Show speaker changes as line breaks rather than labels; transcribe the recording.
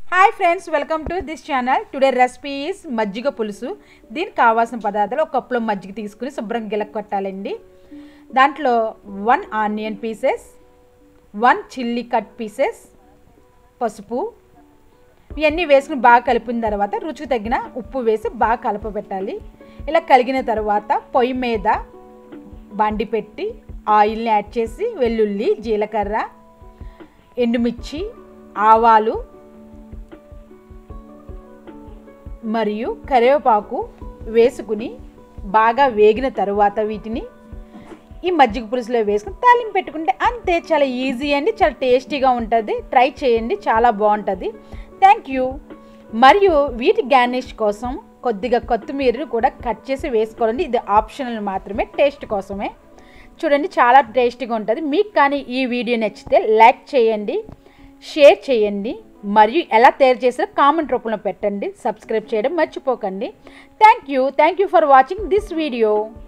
hi friends welcome to this channel today recipe is majjiga pulusu దీనికి కావాల్సిన పదార్థాలు ఒక కప్పులో మజ్జిగ తీసుకుని శుభ్రంగా గిలక్ కొట్టాలండి దాంట్లో one onion pieces one chilli cut pieces పసుపు ఇవన్నీ వేసుకుని బాగా కలిపిన తర్వాత రుచికి తగిన ఉప్పు వేసి బాగా కలపబెట్టాలి ఇలా కలిగిన తర్వాత పొయ్యి మీద బండి పెట్టి ఆయిల్ని యాడ్ చేసి వెల్లుల్లి జీలకర్ర ఎండుమిర్చి ఆవాలు మరియు కరివేపాకు వేసుకుని బాగా వేగిన తరువాత వీటిని ఈ మజ్జిగ పులుసులో వేసుకుని తాలింపు పెట్టుకుంటే అంతే చాలా ఈజీ అండి చాలా టేస్టీగా ఉంటుంది ట్రై చేయండి చాలా బాగుంటుంది థ్యాంక్ యూ మరియు వీటి గార్నిష్ కోసం కొద్దిగా కొత్తిమీరను కూడా కట్ చేసి వేసుకోవాలండి ఇది ఆప్షనల్ మాత్రమే టేస్ట్ కోసమే చూడండి చాలా టేస్టీగా ఉంటుంది మీకు కానీ ఈ వీడియో నచ్చితే లైక్ చేయండి షేర్ చేయండి మరియు ఎలా తయారు చేసారో కామెంట్ రూపంలో పెట్టండి సబ్స్క్రైబ్ చేయడం మర్చిపోకండి thank you thank you for watching this video